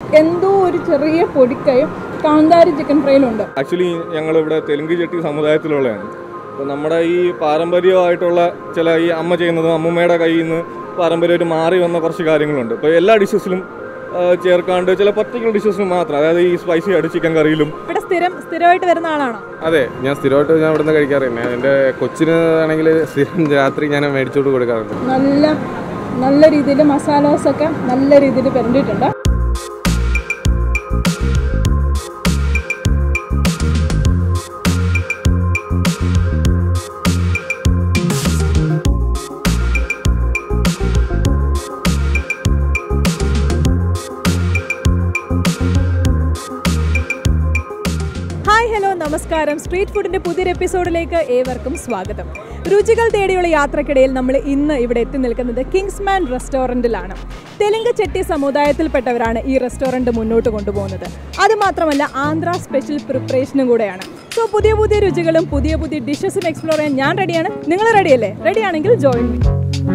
എന്തോ ഒരു ചെറിയ പൊടിക്കയും കാന്താരി ചിക്കൻ ഫ്രൈയിലുണ്ട് ആക്ച്വലി ഞങ്ങളിവിടെ തെലുങ്ക് ചെട്ടി സമുദായത്തിലുള്ളതാണ് അപ്പോൾ നമ്മുടെ ഈ പാരമ്പര്യമായിട്ടുള്ള ചില ഈ അമ്മ ചെയ്യുന്നതും അമ്മൂമ്മയുടെ കയ്യിൽ നിന്ന് പാരമ്പര്യമായിട്ട് മാറി വന്ന കുറച്ച് കാര്യങ്ങളുണ്ട് ഇപ്പോൾ എല്ലാ ഡിഷസിലും ചേർക്കാണ്ട് ചില പർട്ടിക്കുലർ ഡിഷസിലും മാത്രം അതായത് ഈ സ്പൈസി ആയിട്ട് ചിക്കൻ കറിയിലും ഇവിടെ സ്ഥിരം സ്ഥിരമായിട്ട് വരുന്ന ആളാണോ അതെ ഞാൻ സ്ഥിരമായിട്ട് ഞാൻ ഇവിടുന്ന് കഴിക്കാറുണ്ട് എൻ്റെ കൊച്ചിന് ആണെങ്കിൽ സ്ഥിരം രാത്രി ഞാൻ മേടിച്ചോട്ട് കൊടുക്കാറുണ്ട് നല്ല നല്ല രീതിയിൽ മസാലാസ് ഒക്കെ നല്ല രീതിയിൽ പെരണ്ടിട്ടുണ്ട് ഹായ് ഹലോ നമസ്കാരം സ്ട്രീറ്റ് ഫുഡിന്റെ പുതിയൊരു എപ്പിസോഡിലേക്ക് ഏവർക്കും സ്വാഗതം രുചികൾ തേടിയുള്ള യാത്രക്കിടയിൽ നമ്മൾ ഇന്ന് ഇവിടെ എത്തി നിൽക്കുന്നത് കിങ്സ്മാൻ റെസ്റ്റോറൻറ്റിലാണ് തെലുങ്ക് ചെട്ടി സമുദായത്തിൽപ്പെട്ടവരാണ് ഈ റെസ്റ്റോറൻറ്റ് മുന്നോട്ട് കൊണ്ടുപോകുന്നത് അതുമാത്രമല്ല ആന്ധ്ര സ്പെഷ്യൽ പ്രിപ്പറേഷനും കൂടെയാണ് സോ പുതിയ പുതിയ രുചികളും പുതിയ പുതിയ ഡിഷസും എക്സ്പ്ലോർ ചെയ്യാൻ ഞാൻ റെഡിയാണ് നിങ്ങൾ റെഡിയല്ലേ റെഡിയാണെങ്കിൽ ജോയിൻ മീ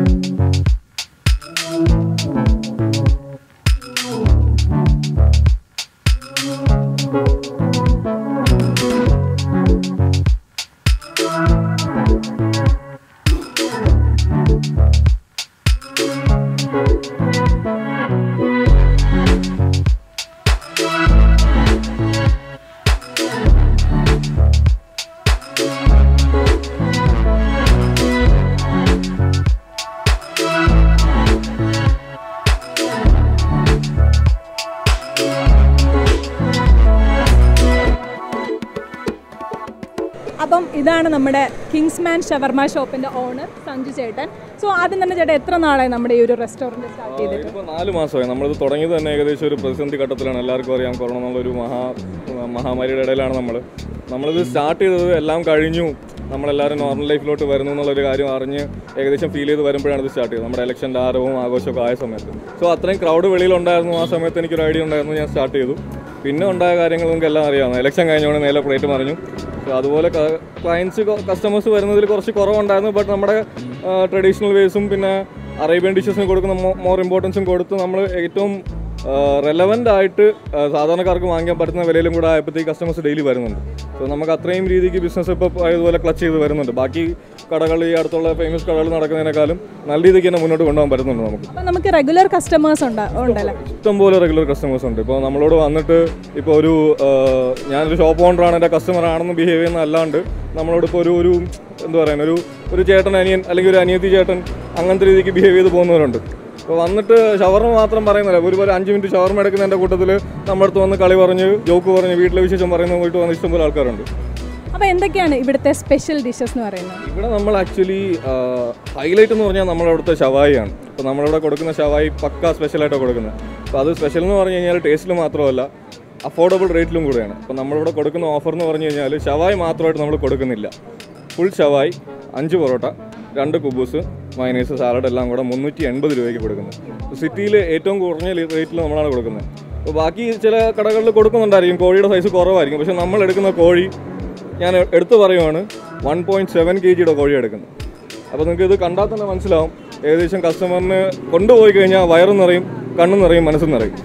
അപ്പം ഇതാണ് നമ്മുടെ കിങ്സ്മാൻ ഷവർമ ഷോപ്പിന്റെ ഓണർ സഞ്ജു ചേട്ടൻ സോ ആദ്യം തന്നെ ചേട്ടൻ എത്ര നാളായി നമ്മുടെ ഈ ഒരു റെസ്റ്റോറൻറ്റ് സ്റ്റാർട്ട് ചെയ്തിട്ട് ഇപ്പോൾ നാല് മാസമായി നമ്മളിത് തുടങ്ങിയത് തന്നെ ഏകദേശം ഒരു പ്രതിസന്ധി ഘട്ടത്തിലാണ് എല്ലാവർക്കും അറിയാം കൊറോണ എന്നുള്ളൊരു മഹാ മഹാമാരിയുടെ ഇടയിലാണ് നമ്മൾ നമ്മളിത് സ്റ്റാർട്ട് ചെയ്തത് എല്ലാം കഴിഞ്ഞു നമ്മളെല്ലാവരും നോർമൽ ലൈഫിലോട്ട് വരുന്നു എന്നുള്ളൊരു കാര്യം അറിഞ്ഞ് ഏകദേശം ഫീൽ ചെയ്ത് വരുമ്പോഴാണ് ഇത് സ്റ്റാർട്ട് ചെയ്തത് നമ്മുടെ ഇലക്ഷൻ്റെ ആരവും ആഘോഷമൊക്കെ ആയ സമയത്ത് സോ അത്രയും ക്രൗഡ് വെളിയിലുണ്ടായിരുന്നു ആ സമയത്ത് എനിക്കൊരു ഐഡിയ ഉണ്ടായിരുന്നു ഞാൻ സ്റ്റാർട്ട് ചെയ്തു പിന്നെ ഉണ്ടായ കാര്യങ്ങൾ നമുക്ക് എല്ലാം അറിയാവുന്ന ഇലക്ഷൻ കഴിഞ്ഞോണ്ട് നേരെ പ്ലേറ്റ് മറിഞ്ഞു സോ അതുപോലെ ക്ലയൻസ് കസ്റ്റമേഴ്സ് വരുന്നതിൽ കുറച്ച് കുറവുണ്ടായിരുന്നു ബട്ട് നമ്മുടെ ട്രഡീഷണൽ വേസും പിന്നെ അറേബ്യൻ ഡിഷസിന് കൊടുക്കുന്ന മോർ ഇമ്പോർട്ടൻസും കൊടുത്ത് നമ്മൾ ഏറ്റവും റെലവൻ്റ് ആയിട്ട് ആ, സാധാരണക്കാർക്ക് വാങ്ങിക്കാൻ പറ്റുന്ന വിലയിലും കൂടെ ആയപ്പോഴത്തേക്ക് കസ്റ്റമേഴ്സ് ഡെയിലി വരുന്നുണ്ട് സോ നമുക്ക് അത്രയും രീതിക്ക് ബിസിനസ് ഇപ്പോൾ ഇതുപോലെ ക്ലച്ച് ചെയ്ത് വരുന്നുണ്ട് ബാക്കി കടകൾ ഈ അടുത്തുള്ള ഫേമസ് കടകൾ നടക്കുന്നതിനേക്കാളും നല്ല രീതിക്ക് തന്നെ മുന്നോട്ട് കൊണ്ടുപോകാൻ പറ്റുന്നുണ്ട് നമുക്ക് അപ്പം നമുക്ക് റെഗുലർ കസ്റ്റമേഴ്സ് ഉണ്ട് ഉണ്ടല്ലേ ഇഷ്ടംപോലെ റെഗുലർ കസ്റ്റമേഴ്സ് ഉണ്ട് ഇപ്പോൾ നമ്മളോട് വന്നിട്ട് ഇപ്പോൾ ഒരു ആ, ഞാനൊരു ഷോപ്പ് ഓണറാണ് എൻ്റെ കസ്റ്റമർ ആണെന്ന് ബിഹേവ് ചെയ്യുന്ന അല്ലാണ്ട് നമ്മളോട് ഇപ്പോൾ ഒരു ഒരു എന്താ പറയുക ഒരു ഒരു ചേട്ടൻ അനിയൻ അല്ലെങ്കിൽ ഒരു അനിയത്തി ചേട്ടൻ അങ്ങനത്തെ രീതിക്ക് ബിഹേവ് ചെയ്ത് പോകുന്നവരുണ്ട് അപ്പോൾ വന്നിട്ട് ഷവർമ മാത്രം പറയുന്നില്ല ഒരു പോലെ അഞ്ച് മിനിറ്റ് ഷവർമ എടുക്കുന്നതിൻ്റെ കൂട്ടത്തിൽ നമ്മുടെ അടുത്ത് വന്ന് കളി പറഞ്ഞ് ജോക്ക് പറഞ്ഞ് വീട്ടിലെ വിശേഷം പറയുന്ന പോയിട്ട് വന്ന് ഇഷ്ടംപോലെ ആൾക്കാരുണ്ട് അപ്പോൾ എന്തൊക്കെയാണ് ഇവിടുത്തെ സ്പെഷ്യൽ ഡിഷസ് എന്ന് പറയുന്നത് ഇവിടെ നമ്മൾ ആക്ച്വലി ഹൈലൈറ്റ് എന്ന് പറഞ്ഞാൽ നമ്മളവിടുത്തെ ഷവായിയാണ് അപ്പോൾ നമ്മളിവിടെ കൊടുക്കുന്ന ഷവായി പക്ക സ്പെഷ്യലായിട്ടാണ് കൊടുക്കുന്നത് അപ്പോൾ അത് സ്പെഷ്യൽ എന്ന് പറഞ്ഞു കഴിഞ്ഞാൽ ടേസ്റ്റിൽ മാത്രമല്ല അഫോർഡബിൾ റേറ്റിലും കൂടെയാണ് അപ്പോൾ നമ്മളിവിടെ കൊടുക്കുന്ന ഓഫർ എന്ന് പറഞ്ഞു കഴിഞ്ഞാൽ ഷവായി മാത്രമായിട്ട് നമ്മൾ കൊടുക്കുന്നില്ല ഫുൾ ഷവായി അഞ്ച് പൊറോട്ട രണ്ട് കുബൂസ് മൈനീസ് സാലഡ് എല്ലാം കൂടെ മുന്നൂറ്റി എൺപത് രൂപയ്ക്ക് കൊടുക്കുന്നത് സിറ്റിയിൽ ഏറ്റവും കുറഞ്ഞ റേറ്റിൽ നമ്മളാണ് കൊടുക്കുന്നത് അപ്പോൾ ബാക്കി ചില കടകളിൽ കൊടുക്കുന്നുണ്ടായിരിക്കും കോഴിയുടെ സൈസ് കുറവായിരിക്കും പക്ഷേ നമ്മൾ എടുക്കുന്ന കോഴി ഞാൻ എടുത്തു പറയുവാണ് വൺ പോയിൻറ്റ് സെവൻ കെ ജിയുടെ കോഴി എടുക്കുന്നത് അപ്പോൾ നിങ്ങൾക്ക് ഇത് കണ്ടാൽ തന്നെ മനസ്സിലാവും ഏകദേശം കസ്റ്റമറിന് കൊണ്ടുപോയി കഴിഞ്ഞാൽ വയറും നിറയും കണ്ണും നിറയും മനസ്സും നിറയും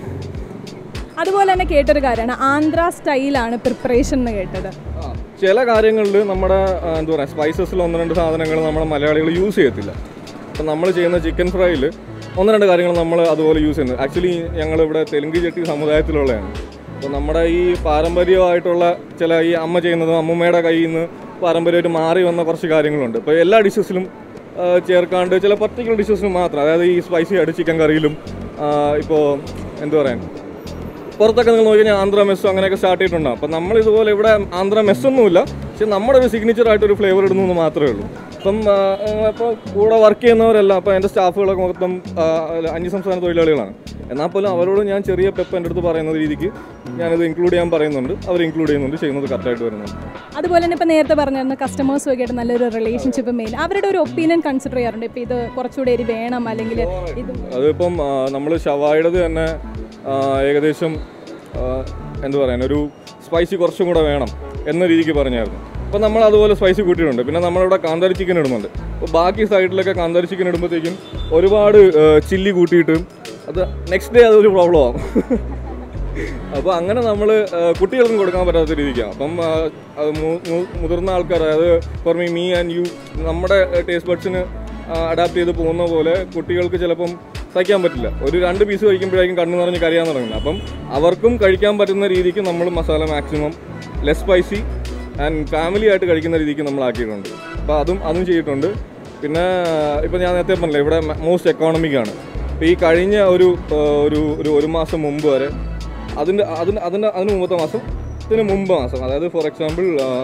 അതുപോലെ തന്നെ കേട്ടൊരു കാര്യമാണ് ആന്ധ്ര സ്റ്റൈലാണ് പ്രിപ്പറേഷൻ എന്ന് കേട്ടത് ചില കാര്യങ്ങളിൽ നമ്മുടെ ആ, എന്താ പറയുക സ്പൈസസിൽ ഒന്ന് രണ്ട് സാധനങ്ങൾ നമ്മുടെ മലയാളികൾ യൂസ് ചെയ്യത്തില്ല അപ്പം നമ്മൾ ചെയ്യുന്ന ചിക്കൻ ഫ്രൈയിൽ ഒന്ന് രണ്ട് കാര്യങ്ങൾ നമ്മൾ അതുപോലെ യൂസ് ചെയ്യുന്നത് ആക്ച്വലി ഞങ്ങളിവിടെ തെലുങ്ക് ചെട്ടി സമുദായത്തിലുള്ളതാണ് അപ്പോൾ നമ്മുടെ ഈ പാരമ്പര്യമായിട്ടുള്ള ചില ഈ അമ്മ ചെയ്യുന്നതും അമ്മൂമ്മയുടെ കയ്യിൽ നിന്ന് പാരമ്പര്യമായിട്ട് മാറി വന്ന കുറച്ച് കാര്യങ്ങളുണ്ട് ഇപ്പോൾ എല്ലാ ഡിഷസിലും ചേർക്കാണ്ട് ചില പർട്ടിക്കുലർ ഡിഷസിലും മാത്രം അതായത് ഈ സ്പൈസി ആയിട്ട് ചിക്കൻ കറിയിലും ഇപ്പോൾ എന്താ പറയാൻ പുറത്തൊക്കെ നിങ്ങൾ നോക്കി കഴിഞ്ഞാൽ ആന്ധ്ര മെസ്സോ അങ്ങനെയൊക്കെ സ്റ്റാർട്ട് ചെയ്തിട്ടുണ്ടാകും അപ്പം നമ്മൾ ഇതുപോലെ ഇവിടെ ആന്ധ്ര മെസ്സൊന്നുമില്ല പക്ഷെ നമ്മുടെ ഒരു സിഗ്നേച്ചർ ആയിട്ട് ഒരു ഫ്ലേവർ ഇടുന്നു എന്ന് മാത്രമേ ഉള്ളൂ അപ്പം ഇപ്പോൾ കൂടെ വർക്ക് ചെയ്യുന്നവരല്ല അപ്പോൾ എൻ്റെ സ്റ്റാഫുകളൊക്കെ മൊത്തം ആ, അല്ല, അന്യസംസ്ഥാന തൊഴിലാളികളാണ് എന്നാൽ പോലും അവരോട് ഞാൻ ചെറിയ പെപ്പ് എൻ്റെ അടുത്ത് പറയുന്ന രീതിക്ക് ഞാനിത് ഇൻക്ലൂഡ് ചെയ്യാൻ പറയുന്നുണ്ട് അവർ ഇൻക്ലൂഡ് ചെയ്യുന്നുണ്ട് ചെയ്യുന്നത് കറക്റ്റായിട്ട് വരുന്നുണ്ട് അതുപോലെ തന്നെ ഇപ്പോൾ നേരത്തെ പറഞ്ഞിരുന്ന കസ്റ്റമേഴ്സും ഒക്കെ ആയിട്ട് നല്ലൊരു റിലേഷൻഷിപ്പ് മെയിൻ അവരുടെ ഒരു ഒപ്പീനിയൻ കൺസിഡർ ചെയ്യാറുണ്ട് ഇപ്പോൾ ഇത് കുറച്ചുകൂടി എരി വേണം അല്ലെങ്കിൽ ഇത് അതിപ്പം നമ്മൾ ഷവായിടത് തന്നെ ആ, ഏകദേശം ആ, എന്ത് പറയാൻ ഒരു സ്പൈസി കുറച്ചും കൂടെ വേണം എന്ന രീതിക്ക് പറഞ്ഞായിരുന്നു അപ്പോൾ നമ്മൾ അതുപോലെ സ്പൈസി കൂട്ടിയിട്ടുണ്ട് പിന്നെ നമ്മളിവിടെ കാന്താരി ചിക്കൻ ഇടുന്നുണ്ട് അപ്പോൾ ബാക്കി സൈഡിലൊക്കെ കാന്താരി ചിക്കൻ ഇടുമ്പോഴത്തേക്കും ഒരുപാട് ചില്ലി കൂട്ടിയിട്ട് അത് നെക്സ്റ്റ് ഡേ അതൊരു പ്രോബ്ലം ആവും അപ്പോൾ അങ്ങനെ നമ്മൾ കുട്ടികൾക്കും കൊടുക്കാൻ പറ്റാത്ത രീതിക്കാണ് അപ്പം ആ, അത് മു- മു- മുതിർന്ന ആൾക്കാർ അതായത് for me me and you നമ്മുടെ ടേസ്റ്റ് ബഡ്സിന് അഡാപ്റ്റ് ചെയ്ത് പോകുന്ന പോലെ കുട്ടികൾക്ക് ചിലപ്പം സഹിക്കാൻ പറ്റില്ല ഒരു രണ്ട് പീസ് കഴിക്കുമ്പോഴേക്കും കണ്ണു നിറഞ്ഞ് കരയാൻ തുടങ്ങുന്നത് അപ്പം അവർക്കും കഴിക്കാൻ പറ്റുന്ന രീതിക്ക് നമ്മൾ masala maximum less spicy and family ആയിട്ട് കഴിക്കുന്ന രീതിക്ക് നമ്മൾ ആക്കിയിട്ടുണ്ട് അപ്പോൾ അതും അതും ചെയ്തിട്ടുണ്ട് പിന്നെ ഇപ്പം ഞാൻ നേരത്തെ പറഞ്ഞില്ല ഇവിടെ മോസ്റ്റ് എക്കോണമിക് ആണ് ഇപ്പോൾ ഈ കഴിഞ്ഞ ഒരു ആ, ഒരു ഒരു ഒരു മാസം മുമ്പ് വരെ അതിൻ്റെ അതിന് അതിൻ്റെ അതിന് മുമ്പത്തെ മാസം ഇതിന് മുമ്പ് മാസം അതായത് ഫോർ എക്സാമ്പിൾ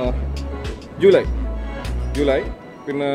ജൂലൈ ജൂലൈ പിന്നെ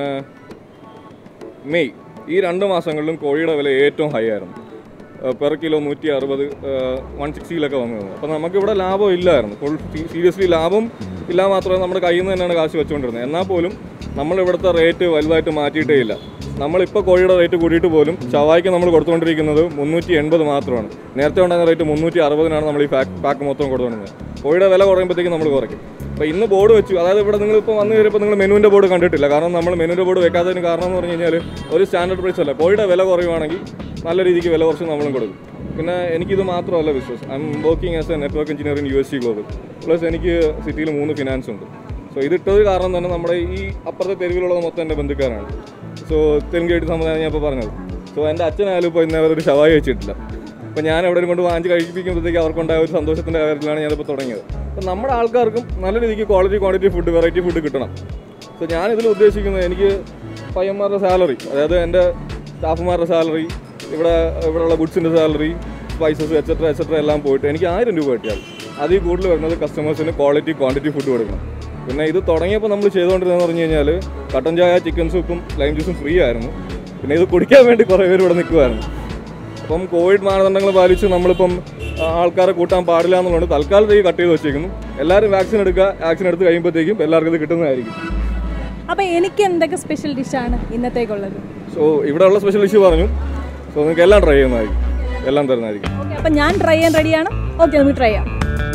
മെയ് ഈ രണ്ട് മാസങ്ങളിലും കോഴിയുടെ വില ഏറ്റവും ഹൈ ആയിരുന്നു പെർ കിലോ നൂറ്റി അറുപത് വൺ സിക്സ്റ്റിയിലൊക്കെ വന്നത് അപ്പോൾ നമുക്കിവിടെ ലാഭം ഇല്ലായിരുന്നു ഫുൾ സീരിയസ്ലി ലാഭം ഇല്ല മാത്രമേ നമ്മുടെ കയ്യിൽ നിന്ന് തന്നെയാണ് കാശ് വെച്ചുകൊണ്ടിരുന്നത് എന്നാൽ പോലും നമ്മൾ ഇവിടുത്തെ റേറ്റ് വലുതായിട്ട് മാറ്റിയിട്ടേ ഇല്ല നമ്മളിപ്പോൾ കോഴിയുടെ റേറ്റ് കൂടിയിട്ട് പോലും ചവായ്ക്ക് നമ്മൾ കൊടുത്തുകൊണ്ടിരിക്കുന്നത് മുന്നൂറ്റി എൺപത് മാത്രമാണ് നേരത്തെ ഉണ്ടായിരുന്ന റേറ്റ് മുന്നൂറ്റി അറുപതിനാണ് നമ്മൾ ഈ പാക്ക് പാക്ക് മൊത്തം കൊടുത്തുകൊണ്ടിരുന്നത് കോഴിയുടെ വില കുറയുമ്പോഴത്തേക്കും നമ്മൾ കുറയ്ക്കും അപ്പോൾ ഇന്ന് ബോർഡ് വെച്ചു അതായത് ഇവിടെ നിങ്ങൾ ഇപ്പോൾ വന്നു കയറിയപ്പോൾ നിങ്ങൾ മെനുവിൻ്റെ ബോർഡ് കണ്ടിട്ടില്ല കാരണം നമ്മൾ മെനുവിൻ്റെ ബോർഡ് വെക്കാത്തതിന് കാരണം എന്ന് പറഞ്ഞു കഴിഞ്ഞാൽ ഒരു സ്റ്റാൻഡേർഡ് പ്രൈസ് അല്ല കോഴിയുടെ വില കുറയുവാണെങ്കിൽ നല്ല രീതിക്ക് വില കുറച്ച് നമ്മളും കൊടുക്കും പിന്നെ എനിക്കിത് മാത്രമല്ല business I am working as a network engineer in U S C global plus എനിക്ക് സിറ്റിയിൽ മൂന്ന് ഫിനാൻസ് ഉണ്ട് സോ ഇതിട്ടത് കാരണം തന്നെ നമ്മുടെ ഈ അപ്പുറത്തെ തെരുവിലുള്ളത് മൊത്തം എൻ്റെ ബന്ധുക്കാരാണ് സോ തെലുങ്കായിട്ട് സമുദായം ഞാൻ ഇപ്പോൾ പറഞ്ഞത് സോ എൻ്റെ അച്ഛനായാലും ഇപ്പോൾ ഇന്നേ വരെ ഒരു ഷവായി വെച്ചിട്ടില്ല അപ്പോൾ ഞാൻ എവിടെ കൊണ്ട് വാങ്ങിച്ച് കഴിപ്പിക്കുമ്പോഴത്തേക്ക് അവർക്കുണ്ടായ ഒരു സന്തോഷത്തിൻ്റെ കാര്യത്തിലാണ് ഞാനിപ്പോൾ തുടങ്ങിയത് അപ്പോൾ നമ്മുടെ ആൾക്കാർക്കും നല്ല രീതിക്ക് quality quantity food variety food കിട്ടണം സോ ഞാനിതിൽ ഉദ്ദേശിക്കുന്നത് എനിക്ക് പയ്യന്മാരുടെ സാലറി അതായത് എൻ്റെ സ്റ്റാഫുമാരുടെ സാലറി ഇവിടെ ഇവിടെയുള്ള ഗുഡ്സിൻ്റെ സാലറി സ്പൈസസ് എക്സെട്ര എക്സെട്ര എല്ലാം പോയിട്ട് എനിക്ക് ആയിരം രൂപ കിട്ടിയാൽ അതിൽ കൂടുതൽ വരുന്നത് കസ്റ്റമേഴ്സിന് ക്വാളിറ്റി ക്വാണ്ടിറ്റി ഫുഡ് കൊടുക്കണം പിന്നെ ഇത് തുടങ്ങിയപ്പോൾ നമ്മൾ ചെയ്തുകൊണ്ടിരുന്നതെന്ന് പറഞ്ഞു കഴിഞ്ഞാൽ കട്ടൻ ചായ ചിക്കൻ സൂപ്പും ലൈം ജ്യൂസും ഫ്രീ ആയിരുന്നു പിന്നെ ഇത് കുടിക്കാൻ വേണ്ടി കുറേ പേര് ഇവിടെ നിൽക്കുമായിരുന്നു അപ്പം കോവിഡ് മാനദണ്ഡങ്ങൾ പാലിച്ച് നമ്മളിപ്പം ആ, ആൾക്കാരെ കൂട്ടാൻ പാടില്ല എന്നുള്ളത് തൽക്കാലത്തേക്ക് കട്ട് ചെയ്ത് വെച്ചേക്കുന്നു എല്ലാവരും വാക്സിൻ എടുക്കുക വാക്സിൻ എടുത്ത് കഴിയുമ്പോഴത്തേക്കും എല്ലാവർക്കും ഇത് കിട്ടുന്നതായിരിക്കും അപ്പോൾ എനിക്ക് എന്തൊക്കെ സ്പെഷ്യൽ ഡിഷാണ് ഇന്നത്തേക്കുള്ളത് സോ ഇവിടെയുള്ള സ്പെഷ്യൽ ഡിഷ് പറഞ്ഞു സോ നിങ്ങൾക്ക് എല്ലാം ട്രൈ ചെയ്യുന്നതായിരിക്കും എല്ലാം തരുന്നതായിരിക്കും ഓക്കെ അപ്പം ഞാൻ ട്രൈ ചെയ്യാൻ റെഡിയാണ് ഓക്കെ നമുക്ക് ട്രൈ ചെയ്യാം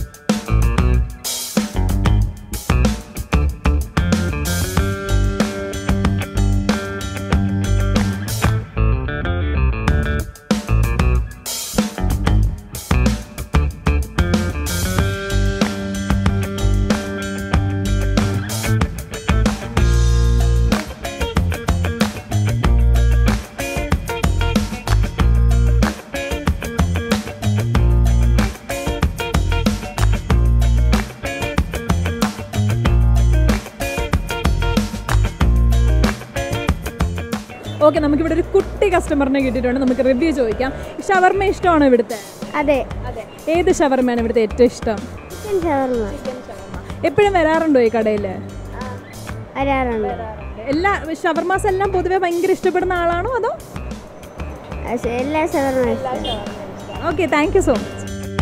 ഓക്കെ നമുക്കിവിടെ ഒരു കുട്ടി കസ്റ്റമറിനെ കിട്ടിയിട്ടുണ്ട് നമുക്ക് റിവ്യൂ ചോദിക്കാം ഷവർമ ഇഷ്ടമാണോ ഇവിടുത്തെ അതെ അതെ ഏത് ഷവർമയാണ് ഇവിടുത്തെ ഏറ്റവും ഇഷ്ടം ചിക്കൻ ഷവർമ എപ്പോഴും വരാറുണ്ടോ ഈ കടയിൽ വരാറുണ്ട് എല്ലാ ഷവർമാസ് എല്ലാം പൊതുവെ ഭയങ്കര ഇഷ്ടപ്പെടുന്ന ആളാണോ അതോ പക്ഷേ എല്ലാ ഷവർമ ഇഷ്ടം okay thank you so much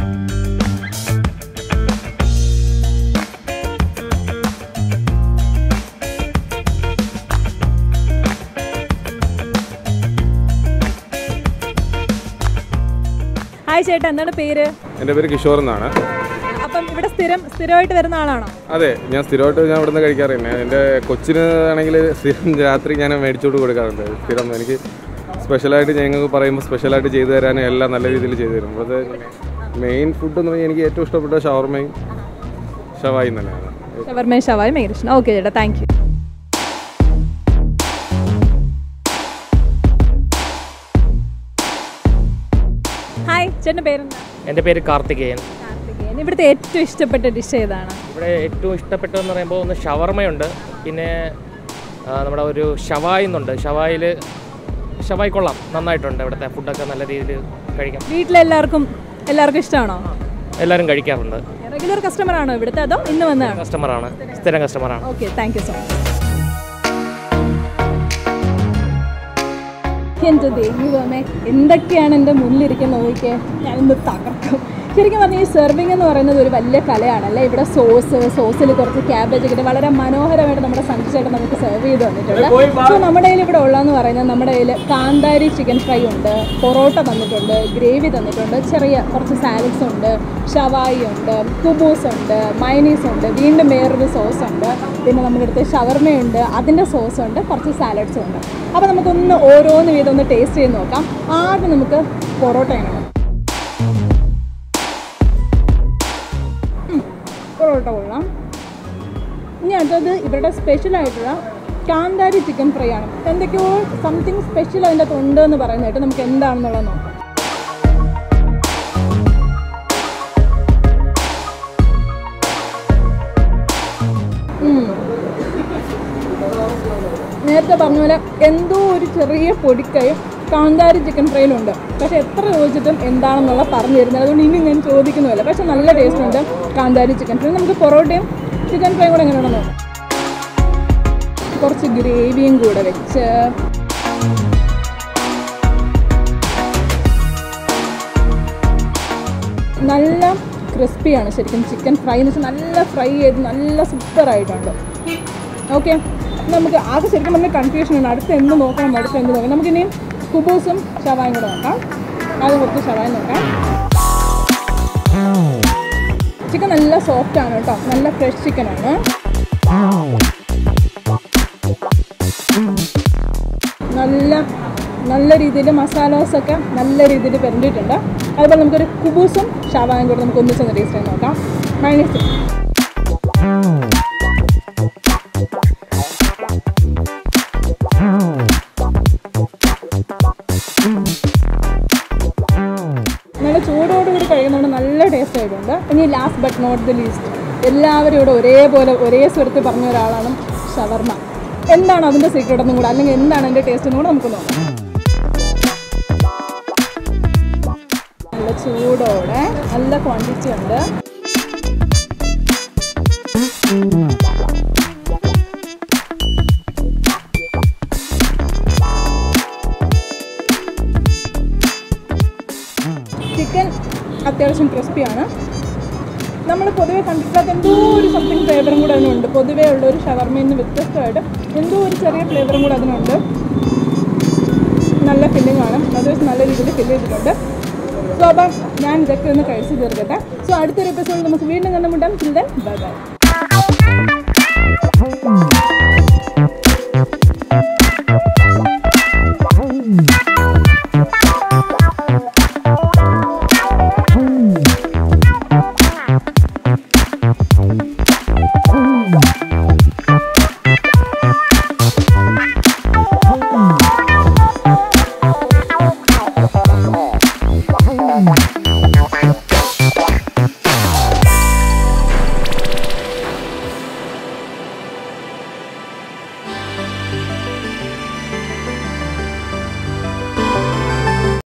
hi ചേട്ടാ എന്താണ് പേര് എൻ്റെ പേര് കിഷോർ എന്നാണ് അപ്പം ഇവിടെ സ്ഥിരം സ്ഥിരമായിട്ട് വരുന്ന ആളാണോ അതെ ഞാൻ സ്ഥിരമായിട്ട് ഞാൻ ഇവിടുന്ന് കഴിക്കാറുണ്ട് എൻ്റെ കൊച്ചിന് ആണെങ്കിൽ സ്ഥിരം രാത്രി ഞാൻ മേടിച്ചോട്ട് കൊടുക്കാറുണ്ട് സ്ഥിരം എനിക്ക് സ്പെഷ്യലായിട്ട് ഞങ്ങൾക്ക് പറയുമ്പോൾ സ്പെഷ്യലായിട്ട് ചെയ്തു തരാൻ എല്ലാം നല്ല രീതിയിൽ ചെയ്തു തരും അത് മെയിൻ ഫുഡ് എന്ന് പറഞ്ഞാൽ എനിക്ക് ഏറ്റവും ഇഷ്ടപ്പെട്ട ഷവർമയും ഷവായും തന്നെയാണ് ഷവർമയും ഷവായും ഭയങ്കര ഇഷ്ടം ഓക്കെ ചേട്ടാ താങ്ക് യു ഹായ് ചേട്ടൻ്റെ പേരെന്താ എൻ്റെ പേര് കാർത്തികേയൻ കാർത്തികേയൻ ഇവിടുത്തെ ഏറ്റവും ഇഷ്ടപ്പെട്ട ഡിഷ് ഏതാണ് ഇവിടെ ഏറ്റവും ഇഷ്ടപ്പെട്ടതെന്ന് പറയുമ്പോൾ ഒന്ന് ഷവർമയുണ്ട് പിന്നെ ആ, നമ്മുടെ ഒരു ഷവായി എന്നുണ്ട് ഷവായിൽ ഷവായി കൊള്ളാം നന്നായിട്ടുണ്ട് ഇവിടുത്തെ ഫുഡൊക്കെ നല്ല രീതിയിൽ കഴിക്കാം വീട്ടിലെല്ലാവർക്കും എല്ലാവർക്കും ഇഷ്ടമാണോ എല്ലാവരും കഴിക്കാറുണ്ട് റെഗുലർ കസ്റ്റമർ ആണോ ഇവിടുത്തെ അതോ ഇന്ന് വന്നതാണോ കസ്റ്റമറാണ് സ്ഥിരം കസ്റ്റമറാണ് okay thank you so much എൻ്റെ ദൈവമേ എന്തൊക്കെയാണ് എൻ്റെ മുന്നിലിരിക്കുന്ന നോക്കിയേ ഞാനിന്ന് തകർക്കും ശരിക്കും പറഞ്ഞാൽ ഈ സെർവിങ് എന്ന് പറയുന്നത് ഒരു വലിയ കലയാണല്ലേ ഇവിടെ സോസ് സോസിൽ കുറച്ച് ക്യാബേജ് ഒക്കെ ഇട്ട് വളരെ മനോഹരമായിട്ട് നമ്മുടെ സഞ്ചേട്ടൻ നമുക്ക് സെർവ് ചെയ്ത് തന്നിട്ടുണ്ട് സോ നമ്മുടെ കയ്യിൽ ഇവിടെ ഉള്ളതെന്ന് പറയുന്നത് നമ്മുടെ കയ്യിൽ കാന്താരി ചിക്കൻ ഫ്രൈ ഉണ്ട് പൊറോട്ട തന്നിട്ടുണ്ട് ഗ്രേവി തന്നിട്ടുണ്ട് ചെറിയ കുറച്ച് സാലഡ്സ് ഉണ്ട് ഷവായി ഉണ്ട് കുബൂസ് ഉണ്ട് മൈനീസ് ഉണ്ട് വീണ്ടും വേറൊരു സോസ് ഉണ്ട് പിന്നെ നമ്മുടെ അടുത്ത് ഷവർമയുണ്ട് അതിൻ്റെ സോസ് ഉണ്ട് കുറച്ച് സാലഡ്സും ഉണ്ട് അപ്പോൾ നമുക്കൊന്ന് ഓരോന്ന് വീതം ഒന്ന് ടേസ്റ്റ് ചെയ്ത് നോക്കാം ആദ്യം നമുക്ക് പൊറോട്ടയാണ് പൊറോട്ട കൊള്ളാം ഇനി അടുത്തത് ഇവരുടെ സ്പെഷ്യൽ ആയിട്ടുള്ള കാന്താരി ചിക്കൻ ഫ്രൈ ആണ് എന്തൊക്കെയോ സംതിങ് സ്പെഷ്യൽ അതിൻ്റെ അകത്ത് ഉണ്ട് എന്ന് പറയുന്നതായിട്ട് നമുക്ക് എന്താണെന്നുള്ളത് നോക്കാം ഉം. നേരത്തെ പറഞ്ഞ പോലെ എന്തോ ഒരു ചെറിയ പൊടിക്കയും കാന്താരി ചിക്കൻ ഫ്രൈയിലുണ്ട് പക്ഷെ എത്ര ചോദിച്ചിട്ടും എന്താണെന്നുള്ള പറഞ്ഞു തരുന്നത് അതുകൊണ്ട് ഇനി ഞാൻ ചോദിക്കുന്നുമില്ല പക്ഷെ നല്ല ടേസ്റ്റ് ഉണ്ട് കാന്താരി ചിക്കൻ ഫ്രൈ നമുക്ക് പൊറോട്ടയും ചിക്കൻ ഫ്രൈയും കൂടെ എങ്ങനെയാണെന്ന് നോക്കാം കുറച്ച് ഗ്രേവിയും കൂടെ വെച്ച് നല്ല ക്രിസ്പിയാണ് ശരിക്കും ചിക്കൻ ഫ്രൈ എന്ന് വെച്ചാൽ നല്ല ഫ്രൈ ചെയ്ത് നല്ല സൂപ്പറായിട്ടുണ്ട് ഓക്കെ നമുക്ക് ആകെ ശരിക്കും പറഞ്ഞാൽ കൺഫ്യൂഷൻ ഉണ്ട് അടുത്ത് എന്ത് നോക്കണം അടുത്ത് എന്ത് നോക്കണം നമുക്കിനി കുബൂസും ഷവായും കൂടെ നോക്കാം ആദ്യം കുറച്ച് ഷവായും നോക്കാം ചിക്കൻ നല്ല സോഫ്റ്റ് ആണ് കേട്ടോ നല്ല ഫ്രഷ് ചിക്കനാണ് നല്ല നല്ല രീതിയിൽ മസാലാസൊക്കെ നല്ല രീതിയിൽ പെരണ്ടിട്ടുണ്ട് അതുപോലെ നമുക്കൊരു കുബൂസും ഷവായും കൂടെ നമുക്ക് ഒന്നിച്ചൊന്ന് ടേസ്റ്റ് ചെയ്ത് നോക്കാം മൈനസ് നല്ല ചൂടോടുകൂടി കഴിക്കുന്നതുകൊണ്ട് നല്ല ടേസ്റ്റ് ആയിട്ടുണ്ട് ഇനി last but not the least എല്ലാവരും ഇവിടെ ഒരേപോലെ ഒരേ സ്വരത്തിൽ പറഞ്ഞ ഒരാളാണ് ഷവർമ്മ എന്താണ് അതിൻ്റെ സീക്രട്ട് എന്നും കൂടെ അല്ലെങ്കിൽ എന്താണ് അതിൻ്റെ ടേസ്റ്റ് എന്നും കൂടെ നമുക്ക് നോക്കാം നല്ല ചൂടോടെ നല്ല ക്വാണ്ടിറ്റി ഉണ്ട് ചിക്കൻ അത്യാവശ്യം ക്രിസ്പിയാണ് നമ്മൾ പൊതുവെ കണ്ടിട്ടില്ലാത്ത എന്തോ ഒരു സംതിങ് ഫ്ലേവറും കൂടെ അതിനുണ്ട് പൊതുവേ ഉള്ള ഒരു ഷവർമയിൽ നിന്ന് വ്യത്യസ്തമായിട്ട് എന്തോ ഒരു ചെറിയ ഫ്ലേവറും കൂടെ അതിനുണ്ട് നല്ല ഫില്ലിംഗ് ആണ് അത്യാവശ്യം നല്ല രീതിയിൽ ഫില്ല് ചെയ്തിട്ടുണ്ട് സോ അപ്പം ഞാൻ ഇതൊക്കെ ഒന്ന് കഴിച്ച് തീർക്കട്ടെ സോ അടുത്തൊരു എപ്പിസോഡിൽ നമുക്ക് വീണ്ടും കണ്ടുമുട്ടാം ചിന്തൻ ബൈ ബൈ